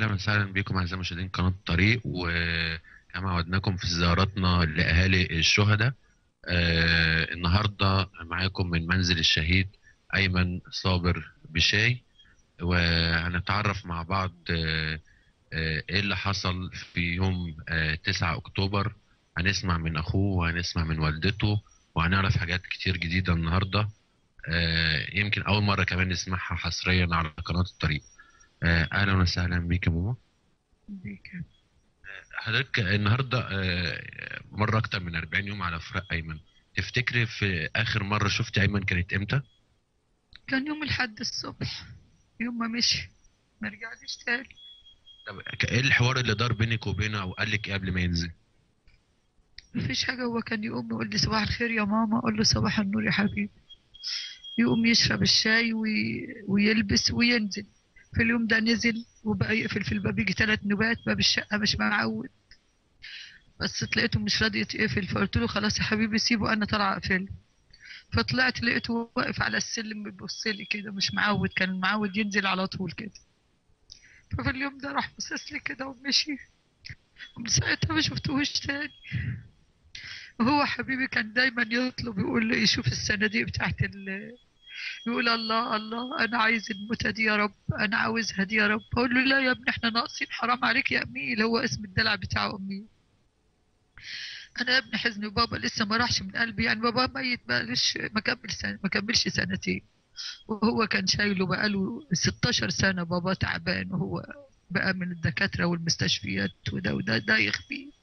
اهلا وسهلا بكم اعزائي مشاهدين قناه الطريق وكما وعدناكم في زيارتنا لاهالي الشهداء آه النهارده معاكم من منزل الشهيد ايمن صابر بشاي وهنتعرف مع بعض آه آه ايه اللي حصل في يوم آه 9 اكتوبر هنسمع من اخوه وهنسمع من والدته وهنعرف حاجات كتير جديده النهارده آه يمكن اول مره كمان نسمعها حصريا على قناه الطريق آه، اهلا وسهلا بيك يا ماما بيك حضرتك النهارده آه، مره اكتر من 40 يوم على فراق ايمن تفتكري في اخر مره شفت ايمن كانت امتى كان يوم الحد الصبح يوم ما مشي ما رجعليش تاني طب ك- ايه الحوار اللي دار بينك وبينه او قال لك ايه قبل ما ينزل مفيش حاجة هو كان يقوم يقول لي صباح الخير يا ماما أقول له صباح النور يا حبيبي يقوم يشرب الشاي وي... ويلبس وينزل في اليوم ده نزل وبقى يقفل في الباب يجي ثلاث نوبات باب الشقة مش معود بس لقيته مش راضي يتقفل فقلت له خلاص يا حبيبي سيبه أنا طالعة أقفله فطلعت لقيته واقف على السلم بيبص لي كده مش معود كان معود ينزل على طول كده ففي اليوم ده راح بصص لي كده ومشي ومن ساعتها ما شفتهوش تاني وهو حبيبي كان دايما يطلب يقول لي يشوف الصناديق بتاعت ال يقول الله الله انا عايز الموتة دي يا رب انا عاوزها دي يا رب اقول له لا يا ابني احنا ناقصين حرام عليك يا اميل هو اسم الدلع بتاع امي انا يا ابني حزني بابا لسه ما راحش من قلبي يعني بابا ميت بقالش ما كمل سنة ما كملش سنتين وهو كان شايله بقاله 16 سنة بابا تعبان وهو بقى من الدكاترة والمستشفيات وده وده ده يخفيه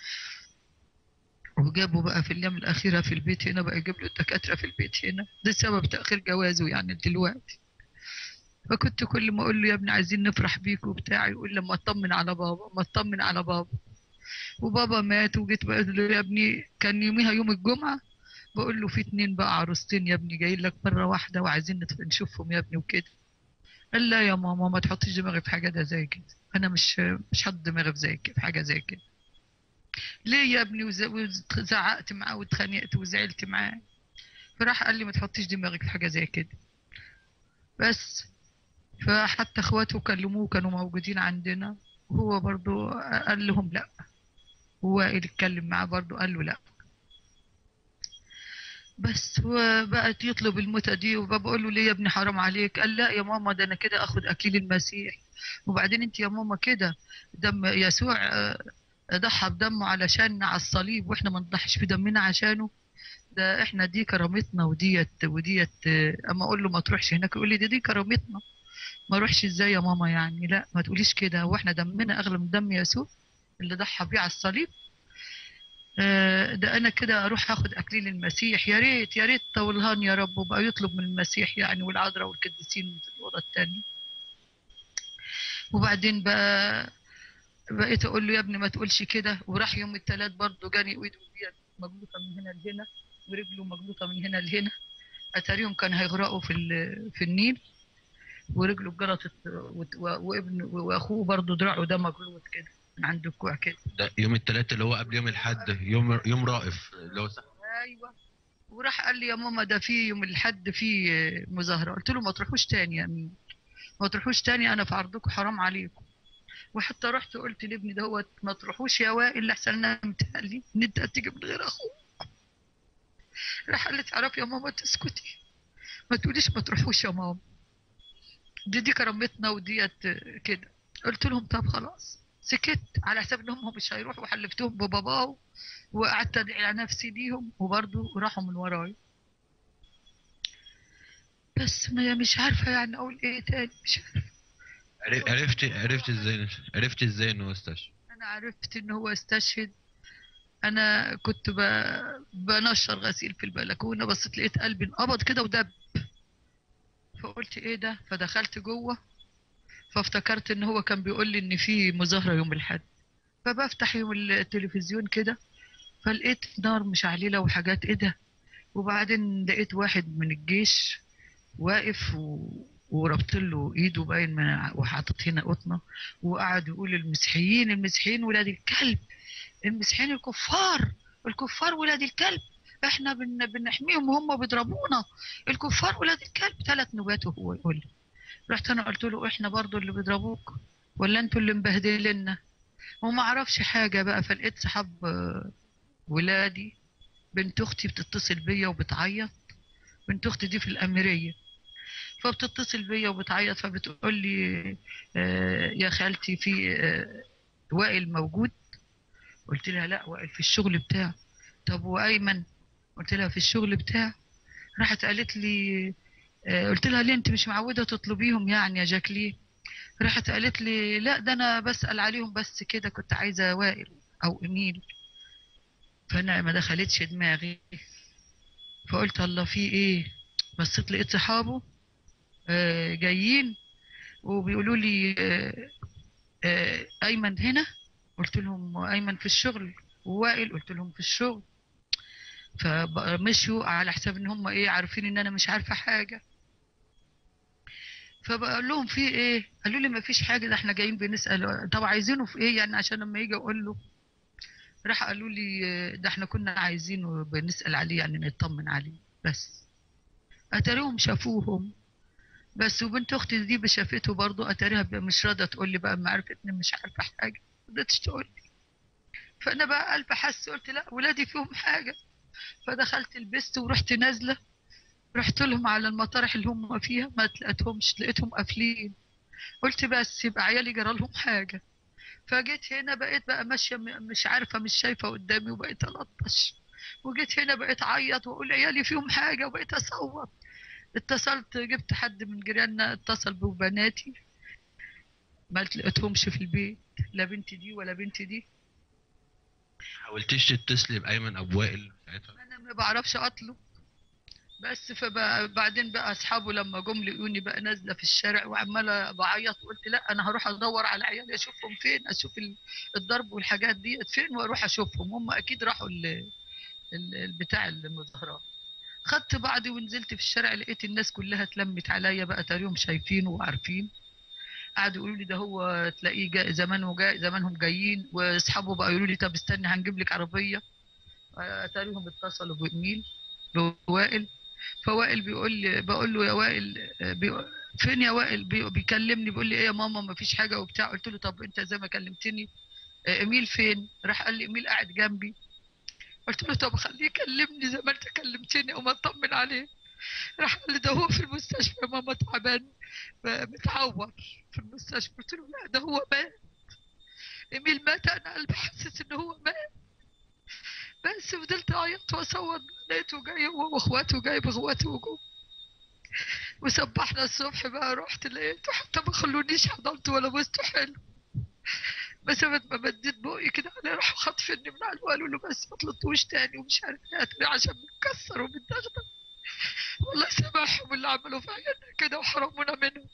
وجابه بقى في الأيام الأخيرة في البيت هنا بقى يجيب له الدكاترة في البيت هنا ده سبب تأخير جوازه يعني دلوقتي فكنت كل ما أقول له يا ابني عايزين نفرح بيك وبتاع يقول لما أطمن على بابا ما أطمن على بابا وبابا مات وجيت بقول له يا ابني كان يوميها يوم الجمعة بقول له في اتنين بقى عروستين يا ابني جايين لك مرة واحدة وعايزين نت- نشوفهم يا ابني وكده قال لا يا ماما ما تحطيش دماغي في حاجة ده زي كده أنا مش مش حاطط دماغي في زي كده في حاجة زي كده ليه يا ابني وز- وزعقت معاه واتخانقت وزعلت معاه فراح قال لي ما تحطيش دماغك في حاجة زي كده بس فحتى اخواته كلموه كانوا موجودين عندنا وهو برضو قال لهم لا هو اللي اتكلم معاه برضو قال له لا بس هو بقت يطلب الموتة دي وبقول له ليه يا ابني حرام عليك قال لا يا ماما ده انا كده اخد اكليل المسيح وبعدين انت يا ماما كده دم يسوع آه، ضحى بدمه علشان على الصليب واحنا ما نضحيش بدمنا عشانه ده احنا دي كرامتنا وديت وديت آه، اما اقول له ما تروحش هناك يقول لي دي دي كرامتنا ما اروحش ازاي يا ماما يعني لا ما تقوليش كده هو احنا دمنا اغلى من دم يسوع اللي ضحى بيه على الصليب آه، ده انا كده اروح اخد اكليل المسيح يا ريت يا ريت طولهان يا رب وبقى يطلب من المسيح يعني والعذراء والقديسين في الاوضه الثانيه وبعدين بقى بقيت اقول له يا ابني ما تقولش كده وراح يوم الثلاث برضه جاني ايده ديت مجلوطه من هنا لهنا ورجله مجلوطه من هنا لهنا اتاريهم كان هيغرقوا في ال- في النيل ورجله اتجلطت وت- و- وابن واخوه برضه دراعه ده مجلوط كده من عند الكوع كده ده يوم الثلاث اللي هو قبل يوم الحد يوم يوم رائف اللي هو صح ايوه وراح قال لي يا ماما ده في يوم الحد في مظاهره قلت له ما تروحوش تاني يا امين ما تروحوش تاني انا في عرضكم حرام عليكم وحتى رحت قلت لابني ده هو ما تروحوش يا وائل احسن انا متهيألي ان انت هتيجي من غير اخوك راح قال لي تعرفي يا ماما تسكتي ما تقوليش ما تروحوش يا ماما دي دي كرامتنا وديت كده قلت لهم طب خلاص سكت على حساب انهم هم مش هيروحوا وحلفتهم بباباه وقعدت ادعي على نفسي ليهم وبرضه راحوا من وراي بس ما مش عارفه يعني اقول ايه تاني مش عارفه عرف- عرفت عرفت ازاي عرفت ازاي انه استشفى انا عرفت ان هو استشهد انا كنت ب- بنشر غسيل في البلكونه بس لقيت قلبي انقبض كده ودب فقلت ايه ده فدخلت جوه فافتكرت ان هو كان بيقول لي ان في مظاهره يوم الاحد فبفتح يوم التلفزيون كده فلقيت نار مشعلله وحاجات ايه ده وبعدين لقيت واحد من الجيش واقف و... وربط له ايده باين من وحاطط هنا قطنه وقعد يقول المسيحيين المسيحيين ولاد الكلب المسيحيين الكفار الكفار ولاد الكلب احنا بن... بنحميهم وهم بيضربونا الكفار ولاد الكلب ثلاث نوبات وهو يقول لي رحت انا قلت له احنا برضو اللي بيضربوك ولا انتوا اللي مبهدلنا وما اعرفش حاجه بقى فلقيت صحاب آه، ولادي بنت اختي بتتصل بيا وبتعيط بنت اختي دي في الاميريه فبتتصل بيا وبتعيط فبتقول لي آه، يا خالتي في آه، وائل موجود قلت لها لا وائل في الشغل بتاعه طب وايمن قلت لها في الشغل بتاعه راحت قالت لي آه، قلت لها ليه انت مش معوده تطلبيهم يعني يا جاكلين راحت قالت لي لا ده انا بسال عليهم بس كده كنت عايزه وائل او ايميل فانا ما دخلتش دماغي فقلت الله في ايه بصيت لقيت صحابه آه، جايين وبيقولوا لي آه، آه، ايمن هنا قلت لهم ايمن في الشغل ووائل قلت لهم في الشغل فمشوا على حساب ان هم ايه عارفين ان انا مش عارفه حاجه فبقول لهم في ايه قالوا لي ما فيش حاجه ده احنا جايين بنسال طب عايزينه في ايه يعني عشان لما يجي اقول له راح قالوا لي آه، ده احنا كنا عايزينه بنسال عليه يعني نطمن عليه بس اتاريهم شافوهم بس وبنت اختي دي شافته برضه اتاريها بقى مش راضيه تقول لي بقى ما عرفت اني مش عارفه حاجه ما رضتش تقول لي فانا بقى قلبي حس قلت لا ولادي فيهم حاجه فدخلت لبست ورحت نازله رحت لهم على المطارح اللي هم فيها ما لقيتهمش لقيتهم قافلين قلت بس يبقى عيالي جرى لهم حاجه فجيت هنا بقيت بقى ماشيه م- مش عارفه مش شايفه قدامي وبقيت الطش وجيت هنا بقيت اعيط واقول عيالي فيهم حاجه وبقيت اصوت اتصلت جبت حد من جيراننا اتصل ببناتي ما لقيتهمش في البيت لا بنتي دي ولا بنتي دي حاولتيش تتصلي بايمن ابو وائل ساعتها انا ما بعرفش اطلب بس فبعدين بقى اصحابه لما جم لقوني بقى نازله في الشارع وعماله بعيط قلت لا انا هروح ادور على عيالي اشوفهم فين اشوف ال- الضرب والحاجات دي فين واروح اشوفهم هم اكيد راحوا ال- ال- البتاع المظاهرات خدت بعضي ونزلت في الشارع لقيت الناس كلها اتلمت عليا بقى تاريهم شايفين وعارفين قعدوا يقولوا لي ده هو تلاقيه جا زمانه جاي زمانهم جايين واصحابه بقى يقولوا لي طب استني هنجيب لك عربيه اتاريهم اتصلوا بإيميل بوائل فوائل بيقول لي بقول له يا وائل آه، بيقول فين يا وائل بي- بيكلمني بيقول لي ايه يا ماما ما فيش حاجه وبتاع قلت له طب انت زي ما كلمتني آه، ايميل فين راح قال لي ايميل قاعد جنبي قلت له طب خليه يكلمني زي ما انت كلمتني وما اطمن عليه راح قال لي ده هو في المستشفى يا ماما تعبان آه، متعور في المستشفى قلت له لا ده هو مات ايميل مات انا قلبي حاسس ان هو مات بس فضلت اعيط واصوت لقيته جاي هو واخواته جايب اخواته وجم وسبحنا الصبح بقى رحت لقيته حتى ما خلونيش حضنته ولا بوسته حلو مسافة ما مديت بقي كده عليه راحوا خاطفيني من على وقالوا له بس ما تلطوش تاني ومش عارف ايه أتاري عشان متكسر ومتدغدغ والله سامحهم اللي عملوا في عيالنا كده وحرمونا منهم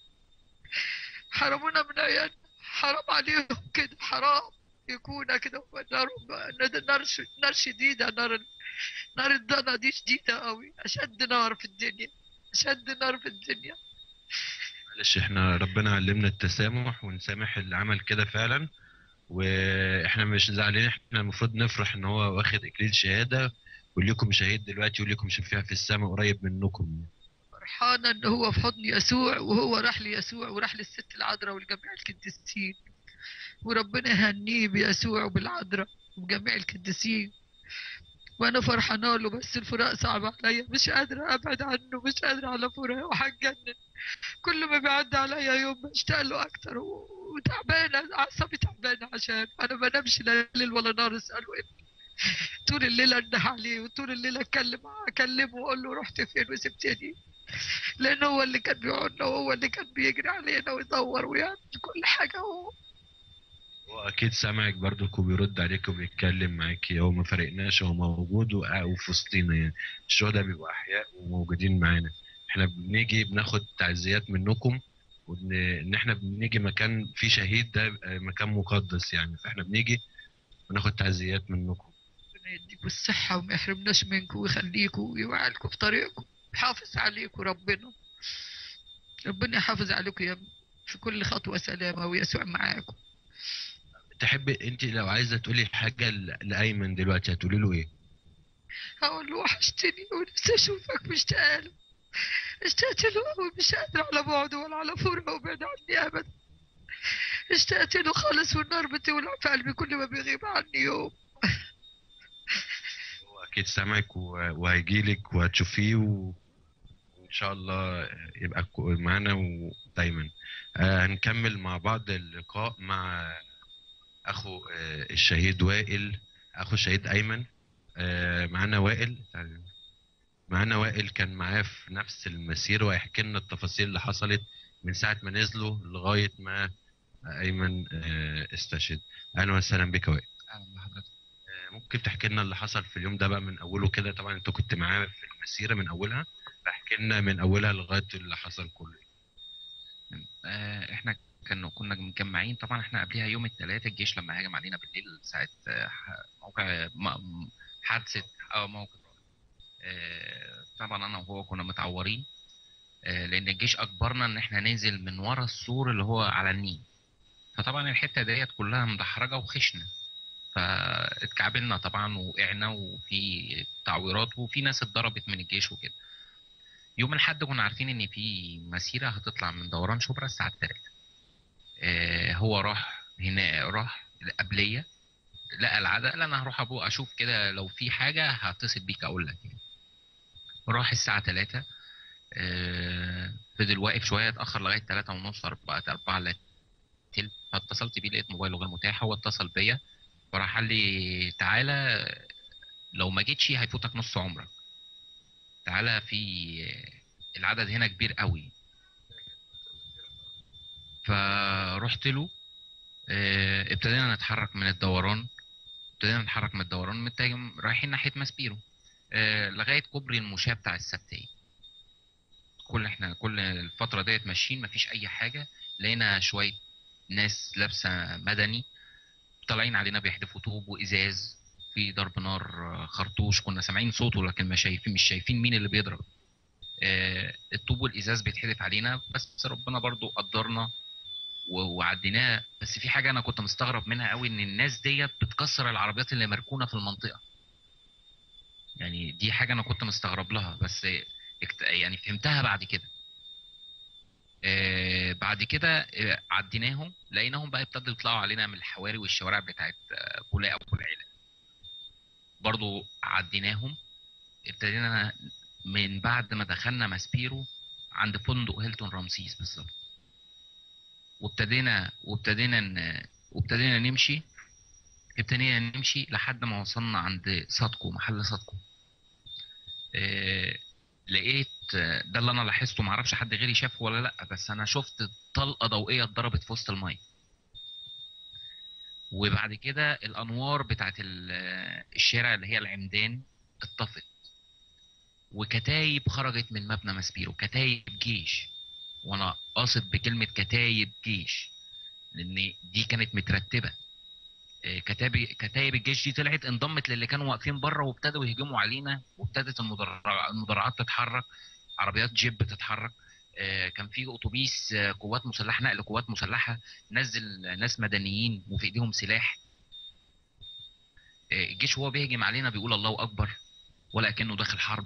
حرمونا من عيالنا حرام عليهم كده حرام يكون كده نار نار ش- نار شديدة نار ال- نار الضنا دي شديدة قوي أشد نار في الدنيا أشد نار في الدنيا معلش احنا ربنا علمنا التسامح ونسامح اللي عمل كده فعلا واحنا مش زعلانين احنا المفروض نفرح ان هو واخد اكليل شهاده وليكم شهيد دلوقتي وليكم شفيع في السماء قريب منكم فرحانة إن هو في حضن يسوع وهو راح ليسوع وراح للست العذراء ولجميع القديسين وربنا يهنيه بيسوع وبالعذراء وبجميع القديسين وأنا فرحانة له بس الفراق صعب عليا مش قادرة أبعد عنه مش قادرة على فراقه وهتجنن كل ما بيعدي عليا يوم بشتاق له أكتر و- وتعبانة أعصابي تعبانة عشان أنا ما بنامش لا ليل ولا نهار أسأله ابني طول الليل أنده عليه وطول الليل أتكلم معاه أكلمه وأقول له رحت فين وسبتني لأن هو اللي كان بيقعدنا وهو اللي كان بيجري علينا ويدور ويعمل كل حاجة هو هو اكيد سامعك برضك وبيرد عليك وبيتكلم معاك هو ما فرقناش هو موجود وقع- وفي وسطينا يعني الشهداء بيبقوا احياء وموجودين معانا احنا بنيجي بناخد تعزيات منكم وان ان احنا بنيجي مكان فيه شهيد ده يبقى مكان مقدس يعني فاحنا بنيجي وناخد تعزيات منكم ربنا يديكوا الصحة وما يحرمناش منكم ويخليكم ويوعدكم في طريقكم يحافظ عليكم ربنا ربنا يحافظ عليكم يا ابني في كل خطوة سلامة ويسوع معاكم تحب انت لو عايزه تقولي حاجه ل- لايمن دلوقتي هتقولي له ايه هقول له وحشتني ونفسي اشوفك مشتاق له اشتقت له قوي مش قادرة على بعده ولا على فرقه وبعد عني ابدا اشتقت له خالص والنار بتولع في قلبي كل ما بيغيب عني يوم هو اكيد سامعك و- وهيجيلك وهتشوفيه و- وان شاء الله يبقى كو- معانا ودايما آه، هنكمل مع بعض اللقاء مع اخو آه، الشهيد وائل اخو الشهيد ايمن آه، معانا وائل معانا وائل كان معاه في نفس المسير وهيحكي لنا التفاصيل اللي حصلت من ساعة ما نزلوا لغاية ما أيمن آه، استشهد أهلا وسهلا بك يا وائل اهلا بحضرتك آه، ممكن تحكي لنا اللي حصل في اليوم ده بقى من أوله كده طبعا أنت كنت معاه في المسيرة من أولها فاحكي لنا من أولها لغاية اللي حصل كله آه احنا كنا كنا مجمعين طبعا احنا قبلها يوم الثلاثاء الجيش لما هاجم علينا بالليل ساعه آه، ح- موقع م- م- حادثه اه موقع آه طبعا انا وهو كنا متعورين آه لان الجيش اجبرنا ان احنا ننزل من ورا السور اللي هو على النيل فطبعا الحته ديت كلها مدحرجه وخشنه فاتكعبلنا طبعا وقعنا وفي تعويرات وفي ناس اتضربت من الجيش وكده يوم الاحد كنا عارفين ان في مسيره هتطلع من دوران شبرا الساعه 3 آه هو راح هنا راح قبليه لقى العدد قال انا هروح ابو اشوف كده لو في حاجه هتصل بيك اقول لك يعني. راح الساعه 3 آه فضل واقف شويه اتاخر لغايه 3 ونص 4 4 الا تلت فاتصلت بيه لقيت موبايله غير متاح هو اتصل بيا فراح قال لي تعالى لو ما جيتش هيفوتك نص عمرك تعالى في العدد هنا كبير قوي فرحت له آه، ابتدينا نتحرك من الدوران ابتدينا نتحرك من الدوران متجه رايحين ناحيه ماسبيرو آه، لغايه كوبري المشاة بتاع السبتيه كل احنا كل الفتره ديت ماشيين مفيش اي حاجه لقينا شويه ناس لابسه مدني طالعين علينا بيحدفوا طوب وازاز في ضرب نار آه، خرطوش كنا سامعين صوته لكن مش شايفين مش شايفين مين اللي بيضرب آه، الطوب والازاز بيتحدف علينا بس ربنا برضو قدرنا و- وعديناه بس في حاجه انا كنت مستغرب منها قوي ان الناس ديت بتكسر العربيات اللي مركونه في المنطقه يعني دي حاجه انا كنت مستغرب لها بس اكت- يعني فهمتها بعد كده آه، بعد كده آه، عديناهم لقيناهم بقى ابتدوا يطلعوا علينا من الحواري والشوارع بتاعت آه، بولاق ابو العيله برضو عديناهم ابتدينا من بعد ما دخلنا ماسبيرو عند فندق هيلتون رمسيس بالظبط وابتدينا وابتدينا ن- وابتدينا نمشي ابتدينا نمشي لحد ما وصلنا عند صادكو محل صادكو إيه لقيت آه، ده اللي انا لاحظته معرفش حد غيري شافه ولا لا بس انا شفت طلقه ضوئيه اتضربت في وسط الميه وبعد كده الانوار بتاعت ال- آه، الشارع اللي هي العمدان اتطفت وكتايب خرجت من مبنى ماسبيرو كتايب جيش وانا قاصد بكلمه كتايب جيش لان دي كانت مترتبه آه، كتاب كتايب الجيش دي طلعت انضمت للي كانوا واقفين بره وابتدوا يهجموا علينا وابتدت المدرع- المدرعات تتحرك عربيات جيب تتحرك آه، كان في اتوبيس آه، قوات مسلحه نقل قوات مسلحه نزل ناس مدنيين وفي ايديهم سلاح آه، الجيش وهو بيهجم علينا بيقول الله اكبر ولا كانه داخل حرب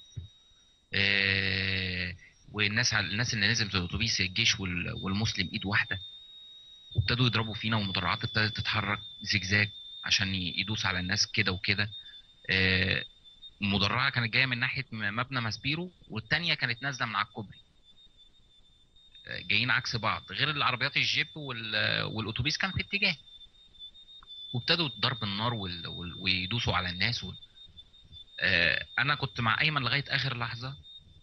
آه، والناس على الناس اللي نزلت الاتوبيس الجيش وال- والمسلم ايد واحده وابتدوا يضربوا فينا والمدرعات ابتدت تتحرك زجزاج عشان ي- يدوس على الناس كده وكده آه، المدرعه كانت جايه من ناحيه م- مبنى ماسبيرو والتانيه كانت نازله من على الكوبري آه، جايين عكس بعض غير العربيات الجيب وال- والاتوبيس كان في اتجاه وابتدوا ضرب النار وال... وال... ويدوسوا على الناس وال... آه، انا كنت مع ايمن لغايه اخر لحظه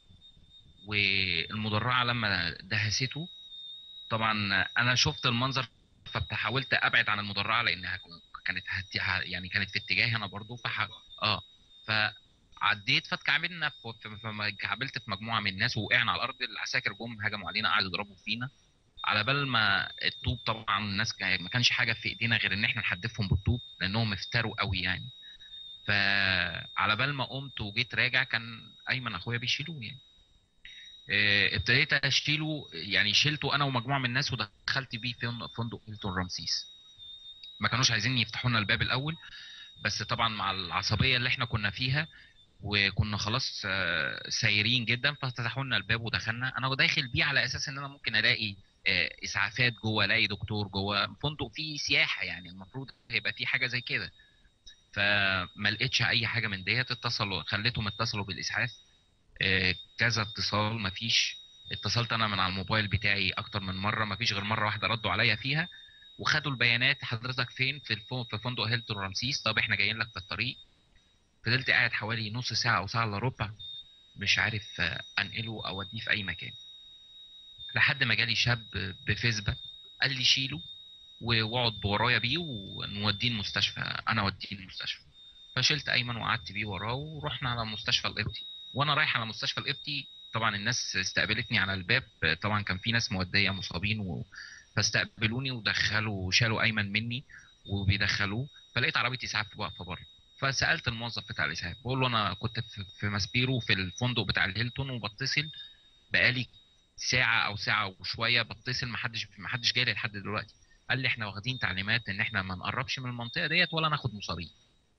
والمدرعه لما دهسته طبعا انا شفت المنظر فحاولت ابعد عن المدرعه لانها كانت هت... يعني كانت في اتجاهي انا برضو فح... اه فعديت فاتكعبلنا في... في... كعبلت في مجموعه من الناس ووقعنا على الارض العساكر جم هجموا علينا قعدوا يضربوا فينا على بال ما الطوب طبعا الناس كا- ما كانش حاجه في ايدينا غير ان احنا نحدفهم بالطوب لانهم افتروا قوي يعني فعلى بال ما قمت وجيت راجع كان ايمن اخويا بيشيلوه يعني آه، ابتديت اشيله يعني شلته انا ومجموعه من الناس ودخلت بيه في فندق هيلتون رمسيس ما كانوش عايزين يفتحوا لنا الباب الاول بس طبعا مع العصبيه اللي احنا كنا فيها وكنا خلاص آه، سايرين جدا ففتحوا لنا الباب ودخلنا انا داخل بيه على اساس ان انا ممكن الاقي آه، اسعافات جوه الاقي دكتور جوه فندق فيه سياحه يعني المفروض هيبقى فيه حاجه زي كده فما لقيتش اي حاجه من ديت اتصلوا خليتهم اتصلوا بالاسعاف آه، كذا اتصال مفيش اتصلت انا من على الموبايل بتاعي اكتر من مره مفيش غير مره واحده ردوا عليا فيها وخدوا البيانات حضرتك فين في الفو... في فندق هيلتون رمسيس طب احنا جايين لك في الطريق فضلت قاعد حوالي نص ساعه او ساعه الا ربع مش عارف آه، انقله او اوديه في اي مكان لحد ما جالي شاب بفيسبا قال لي شيله و- واقعد ورايا بيه ونوديه المستشفى انا اوديه المستشفى فشلت ايمن وقعدت بيه وراه ورحنا على مستشفى القبطي وانا رايح على مستشفى القبطي طبعا الناس استقبلتني على الباب طبعا كان في ناس موديه مصابين و... فاستقبلوني ودخلوا وشالوا ايمن مني وبيدخلوه فلقيت عربيه اسعاف واقفه بره فسالت الموظف بتاع الاسعاف بقول له انا كنت في- في ماسبيرو في الفندق بتاع الهيلتون وبتصل بقالي ساعه او ساعه وشويه بتصل محدش محدش جالي لحد دلوقتي قال لي احنا واخدين تعليمات ان احنا ما نقربش من المنطقه ديت ولا ناخد مصابين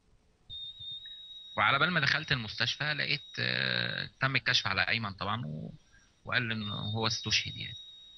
وعلى بال ما دخلت المستشفى لقيت آه، تم الكشف على ايمن طبعا و... وقال ان هو استشهد يعني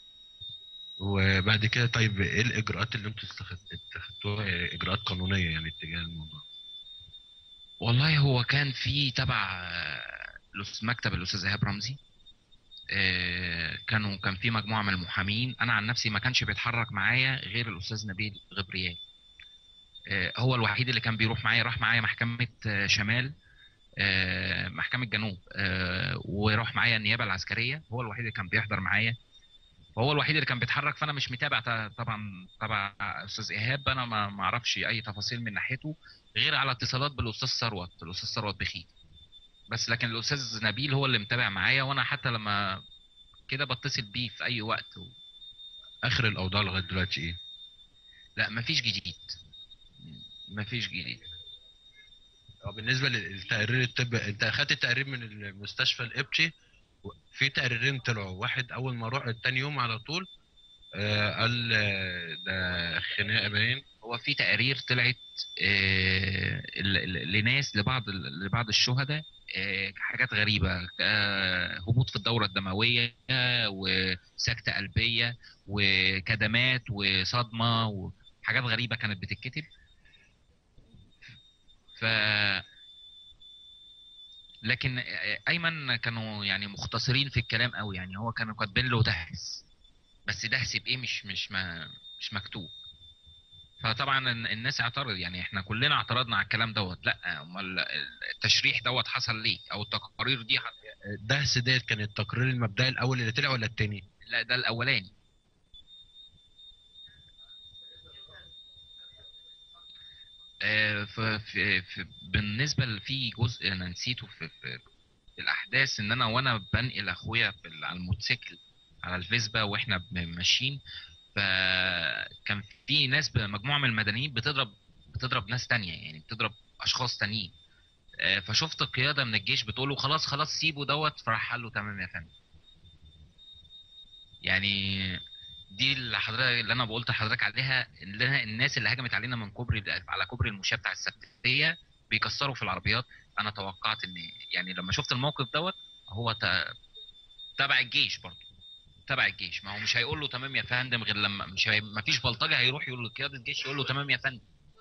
وبعد كده طيب ايه الاجراءات اللي انتوا استخد- اتخذتوها اجراءات قانونيه يعني اتجاه الموضوع والله هو كان في تبع آه، الأس- مكتب الاستاذ ايهاب رمزي آه، كانوا كان في مجموعه من المحامين انا عن نفسي ما كانش بيتحرك معايا غير الاستاذ نبيل غبريال آه، هو الوحيد اللي كان بيروح معايا راح معايا محكمه آه، شمال آه، محكمه جنوب آه، وراح معايا النيابه العسكريه هو الوحيد اللي كان بيحضر معايا وهو الوحيد اللي كان بيتحرك فانا مش متابع ط- طبعا طبعا استاذ ايهاب انا ما ما اعرفش اي تفاصيل من ناحيته غير على اتصالات بالاستاذ ثروت الاستاذ ثروت بخيت بس لكن الاستاذ نبيل هو اللي متابع معايا وانا حتى لما كده بتصل بيه في اي وقت و... اخر الاوضاع لغايه دلوقتي ايه لا مفيش جديد مفيش جديد هو بالنسبه للتقرير الطبي انت اخدت التقرير من المستشفى القبطي في تقريرين طلعوا واحد اول ما روح تاني يوم على طول آه قال آه، ده خناقه باين هو في تقارير طلعت آه، ل- ل- لناس لبعض لبعض الشهداء آه، حاجات غريبة آه، هبوط في الدورة الدموية آه، وسكتة قلبية وكدمات وصدمة وحاجات غريبة كانت بتتكتب ف لكن آه، ايمن كانوا يعني مختصرين في الكلام قوي يعني هو كانوا كاتبين له دهس بس دهس بايه مش مش ما مش مكتوب فطبعا ال- الناس اعترض يعني احنا كلنا اعترضنا على الكلام دوت لا امال التشريح دوت حصل ليه او التقارير دي ح- الدهس ديت كان التقرير المبدئي الاول اللي طلع ولا التاني لا ده الاولاني آه، ف- في في بالنسبه ل- في جزء انا نسيته في في في الاحداث ان انا وانا بنقل اخويا في ال- على الموتوسيكل على الفيسبا واحنا ب- ماشيين فكان في ناس ب- مجموعه من المدنيين بتضرب بتضرب ناس تانية يعني بتضرب اشخاص تانيين آه، فشفت القياده من الجيش بتقول له خلاص خلاص سيبه دوت فراح قال له تمام يا فندم يعني دي اللي حضرتك اللي انا قلت لحضرتك عليها اللي أنا- الناس اللي هجمت علينا من كوبري على كوبري المشاة بتاع السبتيه بيكسروا في العربيات انا توقعت ان يعني لما شفت الموقف دوت هو ت- تبع الجيش برضه تبع الجيش ما هو مش هيقول له تمام يا فندم غير لما مش هي... ما فيش بلطجي هيروح يقول لقياده الجيش يقول له تمام يا فندم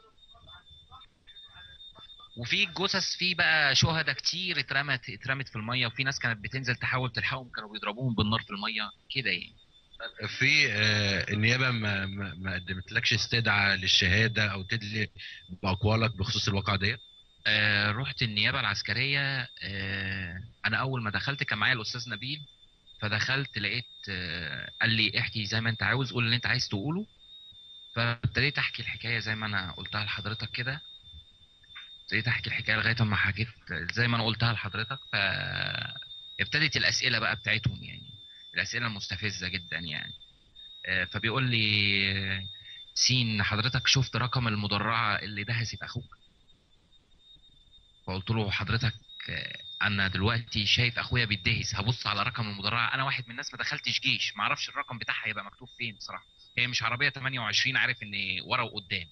وفي جثث في بقى شهداء كتير اترمت اترمت في الميه وفي ناس كانت بتنزل تحاول تلحقهم كانوا بيضربوهم بالنار في الميه كده يعني في آه النيابه ما ما, ما قدمتلكش استدعاء للشهاده او تدلي باقوالك بخصوص الواقعه ديت آه رحت النيابه العسكريه آه انا اول ما دخلت كان معايا الاستاذ نبيل فدخلت لقيت آه قال لي احكي زي ما انت عاوز قول اللي انت عايز تقوله فابتديت احكي الحكايه زي ما انا قلتها لحضرتك كده ابتديت احكي الحكايه لغايه اما حكيت زي ما انا قلتها لحضرتك فابتدت الاسئله بقى بتاعتهم يعني الاسئله المستفزه جدا يعني آه، فبيقول لي آه، سين حضرتك شفت رقم المدرعه اللي دهست اخوك فقلت له حضرتك آه، انا دلوقتي شايف اخويا بيدهس هبص على رقم المدرعه انا واحد من الناس ما دخلتش جيش ما اعرفش الرقم بتاعها هيبقى مكتوب فين بصراحه هي مش عربيه 28 عارف ان ورا وقدام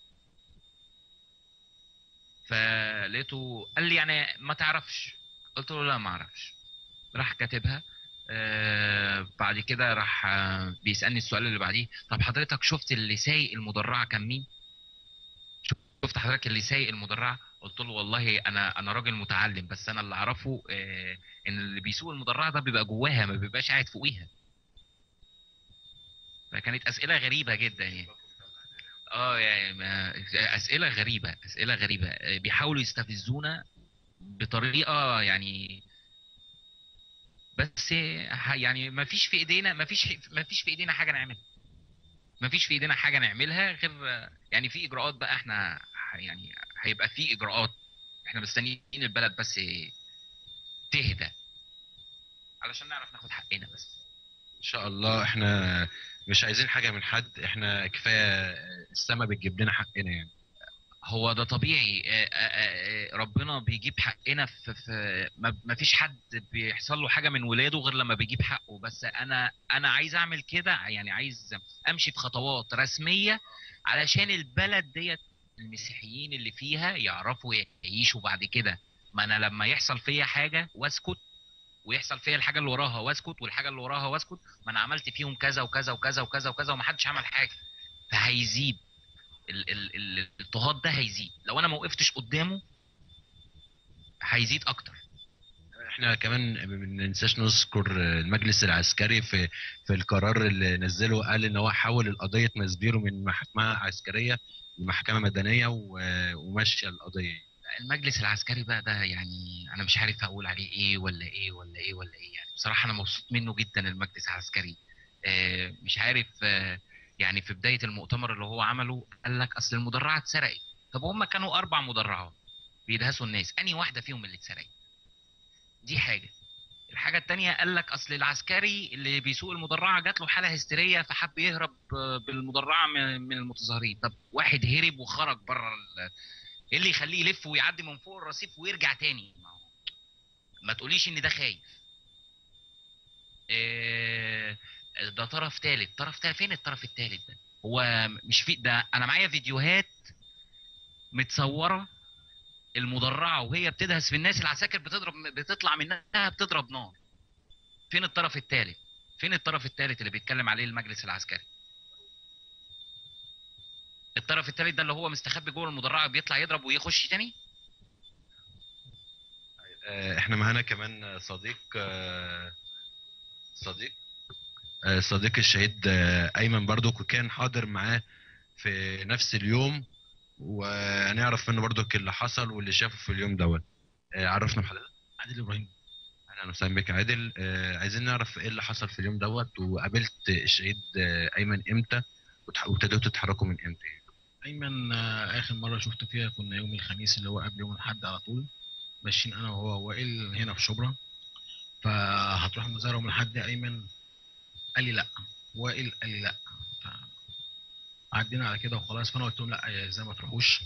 فلقيته قال لي يعني ما تعرفش قلت له لا ما اعرفش راح كاتبها آه بعد كده راح آه بيسالني السؤال اللي بعديه طب حضرتك شفت اللي سايق المدرعه كان مين شفت حضرتك اللي سايق المدرعه قلت له والله انا انا راجل متعلم بس انا اللي اعرفه آه ان اللي بيسوق المدرعه ده بيبقى جواها ما بيبقاش قاعد فوقيها فكانت اسئله غريبه جدا يعني اه يعني ما اسئله غريبه اسئله غريبه آه، بيحاولوا يستفزونا بطريقه يعني بس ه- يعني ما فيش في ايدينا ما فيش ما فيش في ايدينا حاجه نعملها ما فيش في ايدينا حاجه نعملها غير يعني في اجراءات بقى احنا ح- يعني هيبقى في اجراءات احنا مستنيين البلد بس تهدى علشان نعرف ناخد حقنا بس ان شاء الله احنا مش عايزين حاجه من حد احنا كفايه السما بتجيب لنا حقنا يعني هو ده طبيعي آه، آه، آه، ربنا بيجيب حقنا في, في ما ما فيش حد بيحصل له حاجه من ولاده غير لما بيجيب حقه بس انا انا عايز اعمل كده يعني عايز امشي في خطوات رسميه علشان البلد ديت المسيحيين اللي فيها يعرفوا يعيشوا بعد كده ما انا لما يحصل فيا حاجه واسكت ويحصل فيا الحاجه اللي وراها واسكت والحاجه اللي وراها واسكت ما انا عملت فيهم كذا وكذا وكذا وكذا وكذا ومحدش عمل حاجه فهيزيد ال- ال- ال- الاضطهاد ده هيزيد لو انا ما وقفتش قدامه هيزيد اكتر احنا كمان ما ننساش نذكر المجلس العسكري في في القرار اللي نزله قال ان هو حول القضيه مسبيرو من محكمه عسكريه لمحكمه مدنيه و- وماشيه القضيه المجلس العسكري بقى ده يعني انا مش عارف اقول عليه ايه ولا ايه ولا ايه ولا ايه يعني بصراحه انا مبسوط منه جدا المجلس العسكري آه، مش عارف آه، يعني في بدايه المؤتمر اللي هو عمله قال لك اصل المدرعه اتسرقت طب هم كانوا اربع مدرعات بيدهسوا الناس انهي واحده فيهم اللي اتسرقت دي حاجه الحاجه التانية قال لك اصل العسكري اللي بيسوق المدرعه جات له حاله هستيريه فحب يهرب آه، بالمدرعه من من المتظاهرين طب واحد هرب وخرج بره ال- ايه اللي يخليه يلف ويعدي من فوق الرصيف ويرجع تاني ما هو- ما تقوليش ان ده خايف إيه ده طرف تالت طرف تالت فين الطرف التالت ده هو مش في ده انا معايا فيديوهات متصوره المدرعه وهي بتدهس في الناس العساكر بتضرب بتطلع منها بتضرب نار فين الطرف التالت فين الطرف التالت اللي بيتكلم عليه المجلس العسكري الطرف التالت ده اللي هو مستخبي جوه المدرعه بيطلع يضرب ويخش تاني آه، احنا معانا كمان صديق آه، صديق آه، صديق الشهيد آه، ايمن برضو كان حاضر معاه في نفس اليوم وهنعرف منه برضو اللي حصل واللي شافه في اليوم دوت آه، عرفنا بحضرتك عادل ابراهيم اهلا وسهلا بك يا عادل آه، عايزين نعرف ايه اللي حصل في اليوم دوت وقابلت الشهيد آه، ايمن امتى وتح- وابتديتوا تتحركوا من امتى ايمن آه، اخر مره شفته فيها كنا يوم الخميس اللي هو قبل يوم الاحد على طول ماشيين انا وهو وائل هنا في شبرا فهتروح المزارع يوم الاحد يا ايمن قال لي لا وائل قال لي لا ف- عدينا على كده وخلاص فانا قلت لهم لا ازاي ما تروحوش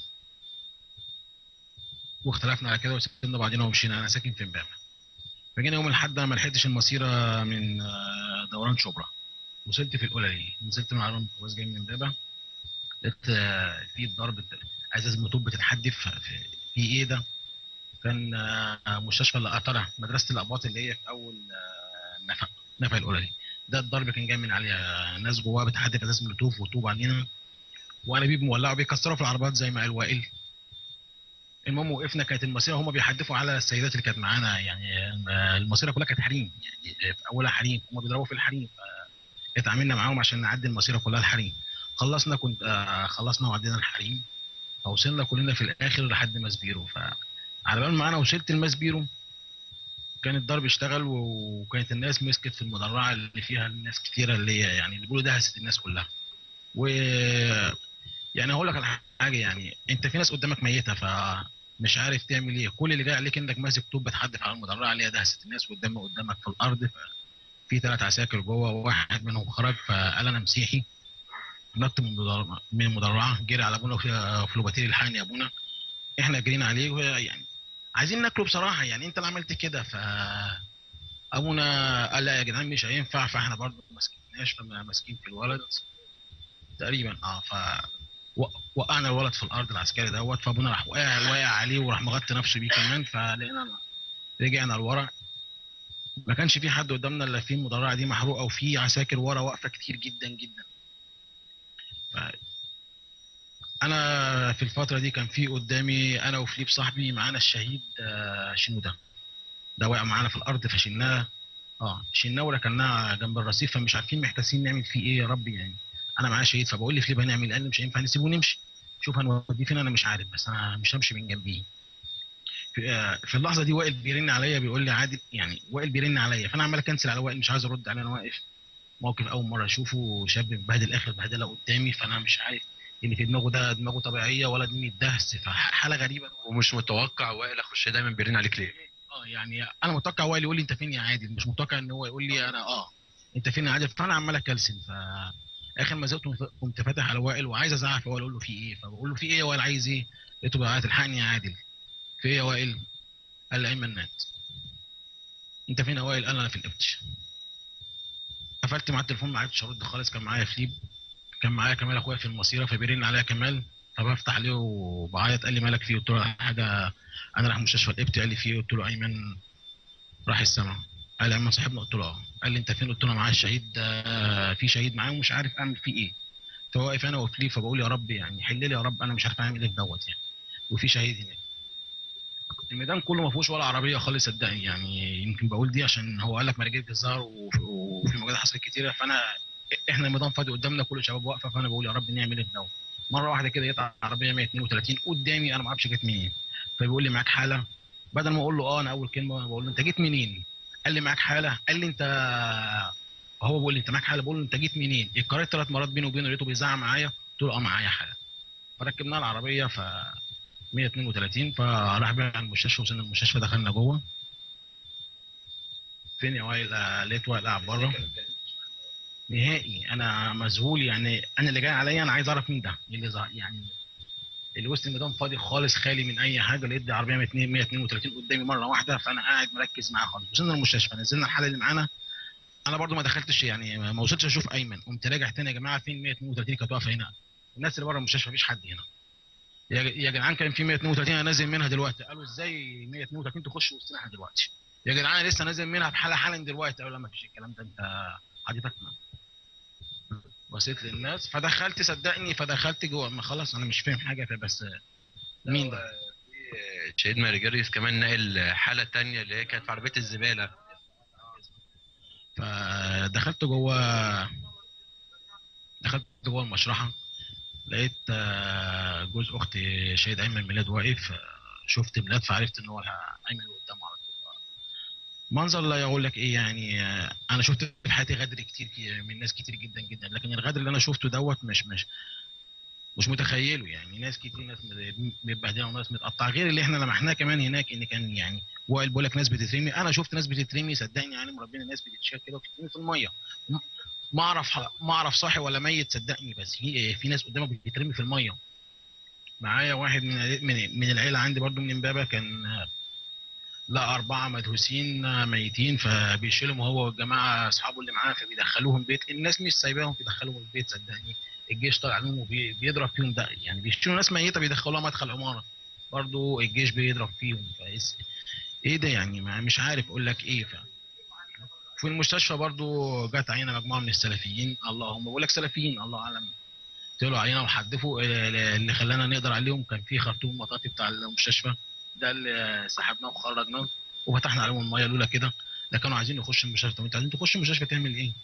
واختلفنا على كده وسيبنا بعضينا ومشينا انا ساكن في امبابه فجينا يوم الاحد أنا ما لحقتش المسيره من آه، دوران شبرا وصلت في الاولى نزلت من على الميكروباص جاي من امبابه لقيت آه، في ضرب ازاز موتور بتتحدف في في ايه ده كان آه، مستشفى القطره مدرسه الاباط اللي هي في اول آه، نفق نفق الاولى ده الضرب كان جاي من عليها ناس جواها بتحدف ازاز مولوتوف وطوب علينا وانابيب مولعه بيكسروا في العربيات زي ما قال وائل المهم وقفنا كانت المسيره هم بيحدفوا على السيدات اللي كانت معانا يعني آه، المسيره كلها كانت حريم يعني في اولها حريم هم بيضربوا في الحريم اتعاملنا معاهم عشان نعدي المسيره كلها الحريم خلصنا كنت آه خلصنا وعدينا الحريم فوصلنا كلنا في الاخر لحد ماسبيرو فعلى بال ما انا وصلت الماسبيرو كان الضرب اشتغل وكانت الناس مسكت في المدرعه اللي فيها الناس كتيره اللي هي يعني اللي بيقولوا دهست الناس كلها و يعني هقول لك على حاجه يعني انت في ناس قدامك ميته فمش عارف تعمل ايه كل اللي جاي عليك انك ماسك طوب بتحدف على المدرعه اللي هي دهست الناس قدام قدامك في الارض في ثلاث عساكر جوه وواحد منهم خرج فقال انا مسيحي نط من المدرعه من المدرعه جري على ابونا في فلوباتير الحقني يا ابونا احنا جرينا عليه وهي يعني عايزين ناكله بصراحه يعني انت اللي عملت كده ف ابونا قال لا يا جدعان مش هينفع فاحنا برضه ما مسكناش فما ماسكين في الولد تقريبا اه ف و- وقعنا الولد في الارض العسكري دوت فابونا راح واقع واقع عليه وراح مغطي نفسه بيه كمان فلقينا رجعنا لورا ما كانش في حد قدامنا الا في المدرعه دي محروقه وفي عساكر ورا واقفه كتير جدا جدا ف... انا في الفتره دي كان في قدامي انا وفليب صاحبي معانا الشهيد آه، شنوده ده واقع معانا في الارض فشلناه اه شلناه وركناه جنب الرصيف فمش عارفين محتاسين نعمل فيه ايه يا رب يعني انا معايا شهيد فبقول لفليب هنعمل قال لي مش هينفع نسيبه ونمشي شوف هنوديه فين انا مش عارف بس انا مش همشي من جنبيه في, آه، في اللحظه دي وائل بيرن عليا بيقول لي عادل يعني وائل بيرن عليا فانا عمال اكنسل على وائل مش عايز ارد عليه انا واقف موقف اول مره اشوفه شاب مبهدل اخر بهدله قدامي فانا مش عارف اللي في دماغه ده دماغه طبيعيه ولا دي متدهس فحاله غريبه ومش متوقع وائل اخش دايما بيرن عليك ليه؟ اه يعني انا متوقع وائل يقول لي انت فين يا عادل مش متوقع ان هو يقول لي انا اه انت فين يا عادل فانا عمال اكلسن ف اخر ما زهقت قمت فاتح على وائل وعايز ازعق في وائل اقول له في ايه فبقول له في ايه يا وائل عايز ايه؟ لقيته بقى تلحقني يا عادل في ايه يا وائل؟ قال لي ايمن مات انت فين يا وائل؟ قال انا في الابتش قفلت مع التليفون ما عرفتش ارد خالص كان معايا فليب كان معايا كمال اخويا في المسيره فبيرن عليا كمال فبفتح عليه وبعيط قال لي مالك فيه قلت له حاجه انا رايح مستشفى الابتي قال لي فيه قلت له ايمن راح السما قال لي ايمن صاحبنا قلت له اه قال لي انت فين قلت له معايا الشهيد ده في شهيد معايا ومش عارف اعمل فيه ايه فواقف انا وفليب فبقول يا رب يعني حل لي يا رب انا مش عارف اعمل ايه في دوت يعني وفي شهيد هناك الميدان كله ما فيهوش ولا عربيه خالص صدقني يعني يمكن بقول دي عشان هو قال لك مرجله الزهر وف- وفي مجالات حصلت كتيره فانا احنا الميدان فاضي قدامنا كل الشباب واقفه فانا بقول يا رب نعمل ايه في دوت مره واحده كده يقطع عربيه 132 قدامي انا ما اعرفش جت منين فبيقول لي معاك حاله بدل ما اقول له اه انا اول كلمه بقول له انت جيت منين؟ قال لي معاك حاله قال لي انت هو بيقول لي انت معاك حاله بقول له انت جيت منين؟ اتكررت ثلاث مرات بيني وبينه لقيته بيزعق معايا قلت له اه معايا حاله فركبنا العربيه ف 132 فراح بينا على المستشفى وصلنا المستشفى دخلنا جوه فين يا وائل آه، لقيت وائل قاعد بره نهائي انا مذهول يعني انا اللي جاي عليا انا عايز اعرف مين ده اللي ظهر يعني اللي وسط الميدان فاضي خالص خالي من اي حاجه لقيت دي عربيه 200 132 قدامي مره واحده فانا قاعد مركز معاه خالص وصلنا المستشفى نزلنا الحاله اللي معانا انا برضو ما دخلتش يعني ما وصلتش اشوف ايمن قمت راجع تاني يا جماعه فين 132 كانت واقفه هنا الناس اللي بره المستشفى مفيش حد هنا يا يا جدعان كان في 132 انا نازل منها دلوقتي قالوا ازاي 132 تخش وسطنا احنا دلوقتي يا جدعان انا لسه نازل منها بحاله حالا دلوقتي قالوا لا ما فيش الكلام ده انت حضرتك بصيت للناس فدخلت صدقني فدخلت جوه ما خلاص انا مش فاهم حاجه فبس مين ده؟ شهيد مارجريس كمان نقل حاله تانية اللي هي كانت في عربيه الزباله فدخلت جوه دخلت جوه المشرحه لقيت آه، جوز اختي شهيد ايمن ميلاد واقف آه، شفت ميلاد فعرفت ان هو ايمن قدامه على طول منظر لا يقول لك ايه يعني آه، انا شفت في حياتي غدر كتير كي- من ناس كتير جدا جدا لكن الغدر اللي انا شفته دوت مش مش مش متخيله يعني ناس كتير ناس متبهدله وناس متقطعه غير اللي احنا لمحناه كمان هناك ان كان يعني وائل بيقول لك ناس بتترمي انا شفت ناس بتترمي صدقني يعني ربنا ناس بتتشال كده وبتترمي في الميه م- ما اعرف ما اعرف صاحي ولا ميت صدقني بس في في ناس قدامك بتترمي في الميه معايا واحد من من من العيله عندي برضو من امبابه كان آه، لا أربعة مدهوسين آه، ميتين فبيشيلهم هو والجماعة أصحابه اللي معاه فبيدخلوهم بيت الناس مش سايباهم بيدخلوهم البيت صدقني الجيش طالع عليهم وبيضرب فيهم ده يعني بيشيلوا ناس ميتة بيدخلوها مدخل عمارة برضو الجيش بيضرب فيهم فإس ايه ده يعني ما مش عارف اقول لك ايه ف في المستشفى برضو جت علينا مجموعه من السلفيين اللهم بقول لك سلفيين الله اعلم طلعوا علينا وحدفوا اللي خلانا نقدر عليهم كان في خرطوم مطاطي بتاع المستشفى ده اللي سحبناه وخرجناه وفتحنا عليهم الميه الاولى كده ده كانوا عايزين يخشوا المستشفى طب انتوا عايزين تخشوا المستشفى تعمل ايه؟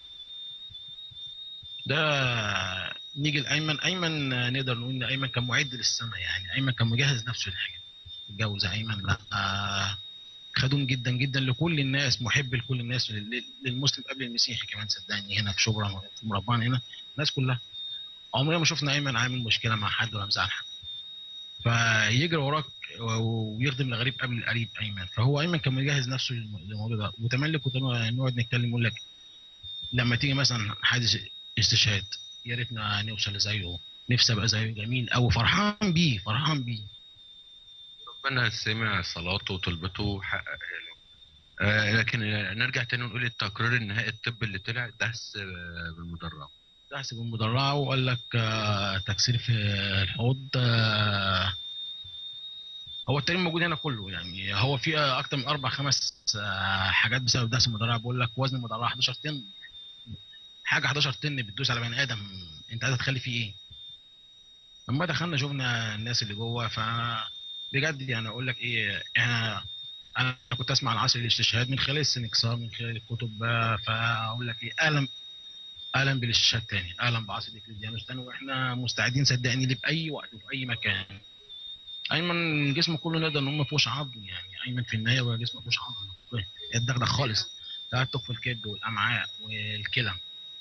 ده نيجي لايمن ايمن نقدر نقول ان ايمن كان معد للسما يعني ايمن كان مجهز نفسه للحاجه اتجوز ايمن لا آه خدوم جدا جدا لكل الناس محب لكل الناس لل- للمسلم قبل المسيحي كمان صدقني هنا في شبرا في مربان هنا الناس كلها عمرنا ما شفنا ايمن عامل مشكله مع حد ولا مزعل حد فيجري وراك و- ويخدم الغريب قبل القريب ايمن فهو ايمن كان مجهز نفسه للم- للموضوع ده وتملك ونقعد نتكلم يقول لك لما تيجي مثلا حادث استشهاد يا ريتنا نوصل زيه نفسي ابقى زيه جميل او فرحان بيه فرحان بيه ربنا سمع صلاته وطلبته وحقق له آه لكن آه، نرجع تاني ونقول التقرير النهائي الطبي اللي طلع دهس آه، بالمدرع تحسب المدرعة وقال لك آه، تكسير في الحوض آه، هو التأمين موجود هنا كله يعني هو في اكتر من اربع خمس آه، حاجات بسبب دهس المدرعه بقول لك وزن المدرعه 11 طن حاجه 11 طن بتدوس على بني ادم انت عايز تخلي فيه ايه لما دخلنا شفنا الناس اللي جوه ف بجد يعني اقول لك ايه احنا انا كنت اسمع عن عصر الاستشهاد من خلال السنكسار من خلال الكتب بقى، فاقول لك ايه اهلا اهلا بالاستشهاد تاني اهلا بعصر الاكليديانوس تاني واحنا مستعدين صدقني ليه باي وقت وفي اي مكان ايمن جسمه كله نقدر نقول ما فيهوش عظم يعني ايمن في النهايه هو جسمه ما فيهوش عظم يتدغدغ خالص تهتك في الكبد والامعاء والكلى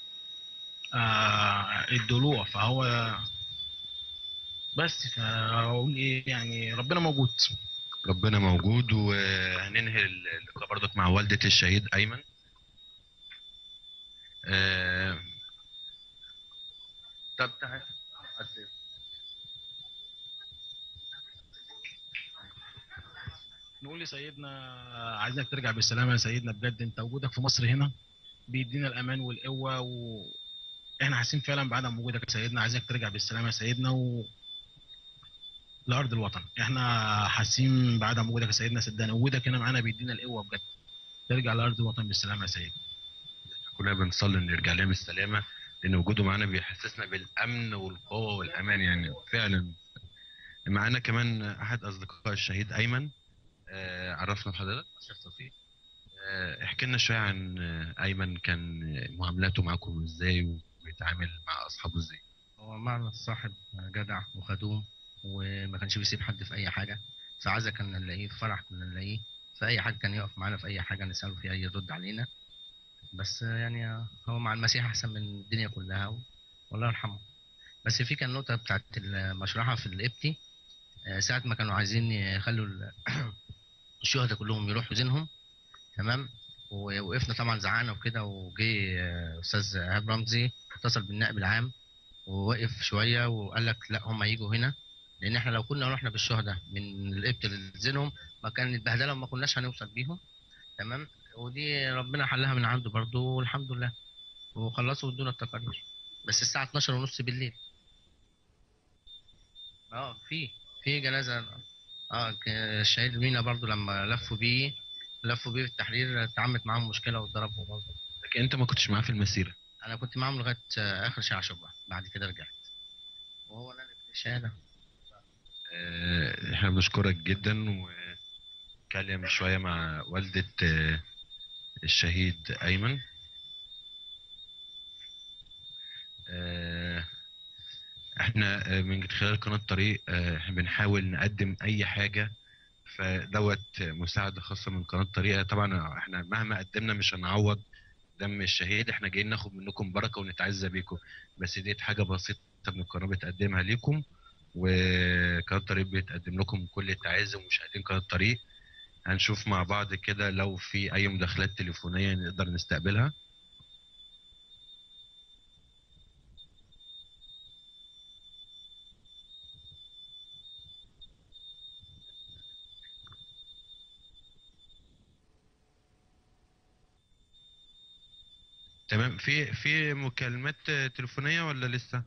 آه الضلوع فهو بس فاقول ايه يعني ربنا موجود ربنا موجود وهننهي اللقاء برضك مع والدة الشهيد أيمن آه، طب تعال نقول لسيدنا عايزك ترجع بالسلامه يا سيدنا بجد انت وجودك في مصر هنا بيدينا الامان والقوه واحنا حاسين فعلا بعدم وجودك يا سيدنا عايزك ترجع بالسلامه يا سيدنا و لارض الوطن احنا حاسين بعدم وجودك يا سيدنا صدقني وجودك هنا معانا بيدينا القوه بجد ترجع لارض الوطن بالسلامه يا سيدنا كلنا بنصلي ان يرجع لنا بالسلامة لأن وجوده معانا بيحسسنا بالأمن والقوة والأمان يعني فعلا معانا كمان أحد أصدقاء الشهيد أيمن آه، عرفنا بحضرتك أشرف توفيق آه، احكي لنا شوية عن آه، أيمن كان معاملاته معاكم إزاي وبيتعامل مع أصحابه إزاي هو معنى صاحب جدع وخدوم وما كانش بيسيب حد في اي حاجه في عزا كنا نلاقيه في فرح كنا نلاقيه في اي حد كان يقف معانا في اي حاجه نساله فيها يرد علينا بس يعني هو مع المسيح احسن من الدنيا كلها و... والله يرحمه بس في كان نقطه بتاعت المشرحه في الابتي آه، ساعه ما كانوا عايزين يخلوا ال- الشهداء كلهم يروحوا زينهم تمام ووقفنا طبعا زعقنا وكده وجه آه، استاذ ايهاب رمزي اتصل بالنائب العام ووقف شويه وقال لك لا هم يجوا هنا لان احنا لو كنا رحنا بالشهداء من الابت لزينهم ما كان البهدله وما كناش هنوصل بيهم تمام ودي ربنا حلها من عنده برضو والحمد لله وخلصوا ادونا التقارير بس الساعه 12 ونص بالليل اه في في جنازه اه ك- الشهيد مينا برضو لما لفوا بيه لفوا بيه في التحرير اتعملت معاهم مشكله واتضربوا برضه لكن أنت ما كنتش معاه في المسيرة انا كنت معاهم لغايه آه، اخر شارع شبرا بعد كده رجعت وهو نال الشهاده آه، احنا بنشكرك جدا واتكلم شوية مع والدة آه، الشهيد أيمن آه، احنا آه، من خلال قناة طريق آه، احنا بنحاول نقدم أي حاجة فدوت مساعدة خاصة من قناة طريق طبعا احنا مهما قدمنا مش هنعوض دم الشهيد احنا جايين ناخد منكم بركة ونتعزى بيكم بس ديت حاجة بسيطة من القناة بتقدمها ليكم وقناة طريق بتقدم لكم كل التعازي ومشاهدين قناة طريق هنشوف مع بعض كده لو في أي مداخلات تليفونية نقدر نستقبلها تمام في في مكالمات تليفونية ولا لسه؟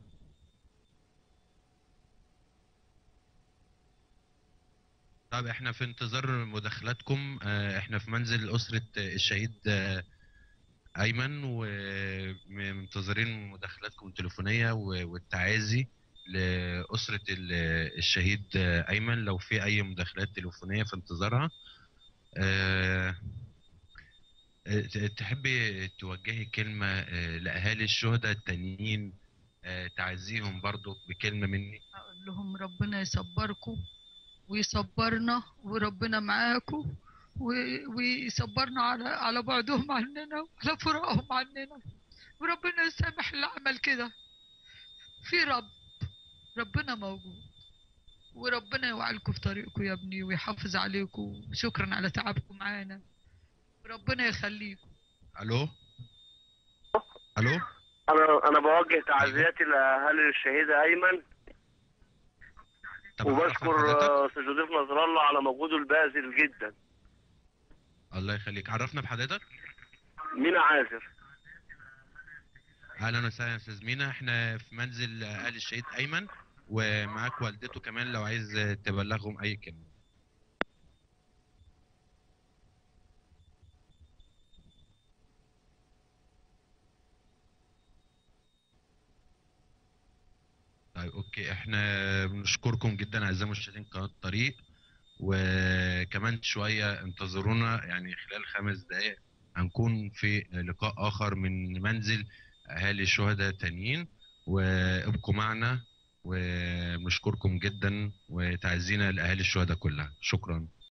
طب احنا في انتظار مداخلاتكم آه، احنا في منزل أسرة الشهيد آه، أيمن ومنتظرين مداخلاتكم التليفونية و- والتعازي لأسرة ال- الشهيد آه، أيمن لو في أي مداخلات تليفونية في انتظارها آه، آه، ت- تحبي توجهي كلمة آه، لأهالي الشهداء التانيين آه، تعزيهم برضو بكلمة مني اقول لهم ربنا يصبركم ويصبرنا وربنا معاكم و- ويصبرنا على على بعدهم عننا وعلى فراقهم عننا وربنا يسامح اللي عمل كده في رب ربنا موجود وربنا يوعلكم في طريقكم يا ابني ويحافظ عليكم شكرا على تعبكم معانا وربنا يخليكم ألو ألو انا انا بوجه تعزياتي لاهالي الشهيد ايمن طب أعرف وبشكر حضرتك؟ آه، استاذ جوزيف نصر الله على مجهوده الباذل جدا الله يخليك عرفنا بحضرتك مينا عازر اهلا وسهلا يا استاذ مينا احنا في منزل اهل الشهيد ايمن ومعاك والدته كمان لو عايز تبلغهم اي كلمه اوكي احنا بنشكركم جدا اعزائي المشاهدين قناه الطريق وكمان شويه انتظرونا يعني خلال خمس دقائق هنكون في لقاء اخر من منزل اهالي الشهداء تانيين وابقوا معنا ونشكركم جدا وتعزينا لاهالي الشهداء كلها شكرا